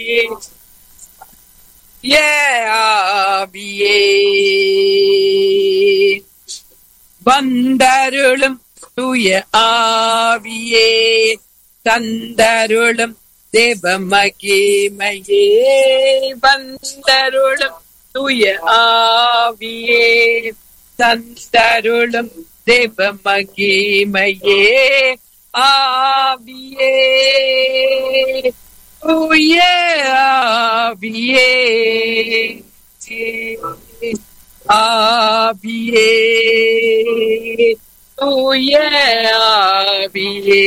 ஆவியே வந்தருளும் தூய ஆவியே தந்தருளும் தேவ மகிமையே வந்தருளும் தூய ஆவியே தந்தருளும் தேவ மகிமையே ஆவியே தூய ஆவியே ஆவியே தூய ஆவியே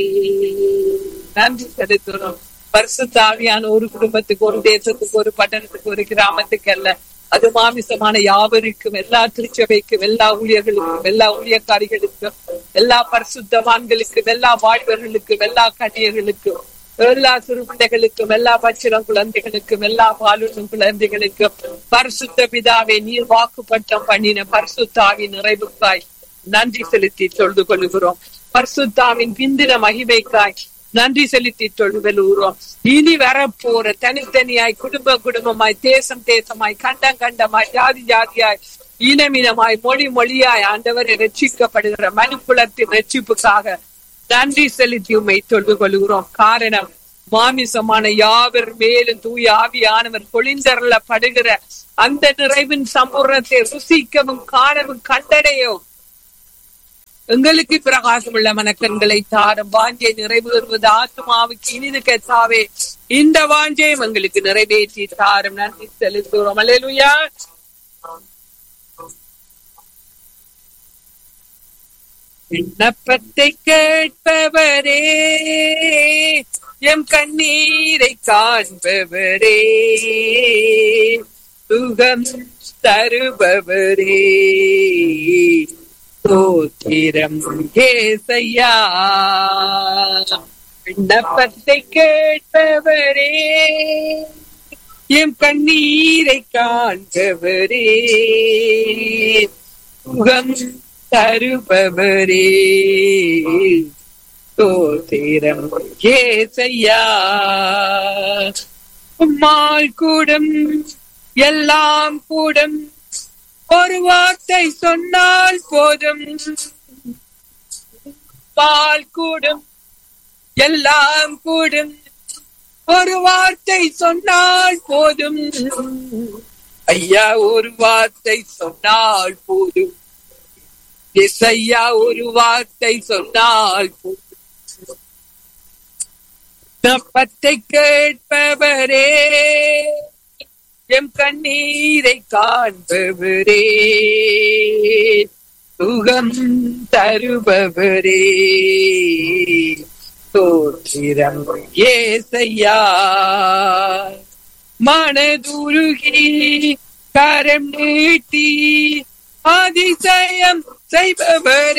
நன்றி செலுத்துறோம் பரிசுத்தாவியான ஒரு குடும்பத்துக்கு ஒரு தேசத்துக்கு ஒரு பட்டணத்துக்கு ஒரு கிராமத்துக்கு அல்ல அது மாமிசமான யாவருக்கும் எல்லா திருச்சபைக்கும் எல்லா ஊழியர்களுக்கும் எல்லா ஊழியக்காரிகளுக்கும் எல்லா பரிசுத்தவான்களுக்கும் எல்லா வாழ்வர்களுக்கும் எல்லா கன்னியர்களுக்கும் எல்லா சிறு பிள்ளைகளுக்கும் எல்லா பச்சிரம் குழந்தைகளுக்கும் எல்லா பாலுண்ணும் குழந்தைகளுக்கும் பரிசுத்த பிதாவை நீர் வாக்குப்பட்டம் பண்ணின பரிசுத்தாவின் நிறைவுக்காய் நன்றி செலுத்தி தொழுது கொள்கிறோம் பரிசுத்தாவின் பிந்தின மகிமைக்காய் நன்றி செலுத்தி தொழுவலூரோம் இனி வரப்போற தனித்தனியாய் குடும்ப குடும்பமாய் தேசம் தேசமாய் கண்டம் கண்டமாய் ஜாதி ஜாதியாய் இனமினமாய் மொழி மொழியாய் ஆண்டவரை ரட்சிக்கப்படுகிற மனுக்குலத்தின் ரட்சிப்புக்காக நன்றி செலுத்தி உண்மை தொழுது கொள்கிறோம் காரணம் மாமிசமான யாவர் மேலும் தூய ஆவியானவர் பொழிந்தருளப்படுகிற அந்த நிறைவின் சம்பூர்ணத்தை ருசிக்கவும் காணவும் கண்டடையும் எங்களுக்கு பிரகாசம் உள்ள மனக்கண்களை தாரும் வாஞ்சை நிறைவேறுவது ஆத்மாவுக்கு இனிது கத்தாவே இந்த வாஞ்சையும் எங்களுக்கு நிறைவேற்றி தாரும் நன்றி செலுத்துகிறோம் அலையலுயா விண்ணப்பத்தை கேட்பவரே எம் கண்ணீரை காண்பவரே சுகம் தருபவரே ஸ்தோத்திரம் ஏசையா விண்ணப்பத்தை கேட்பவரே எம் கண்ணீரை காண்பவரே சுகம் தருபவரே ஸ்தோத்திரம் ஏசையா உம்மால் கூடும் எல்லாம் கூடும் ஒரு வார்த்தை சொன்னால் போதும் பால் கூடும் எல்லாம் கூடும் ஒரு வார்த்தை சொன்னால் போதும் ஐயா ஒரு வார்த்தை சொன்னால் போதும் ஐயா ஒரு வார்த்தை சொன்னால் போதும் பத்தை கேட்பவரே எம் கண்ணீரை காண்பவரே சுகம் தருபவரே தோற்றிரம் ஏசையா மனதுருகி கரம் நீட்டி அதிசயம் செய்பவரே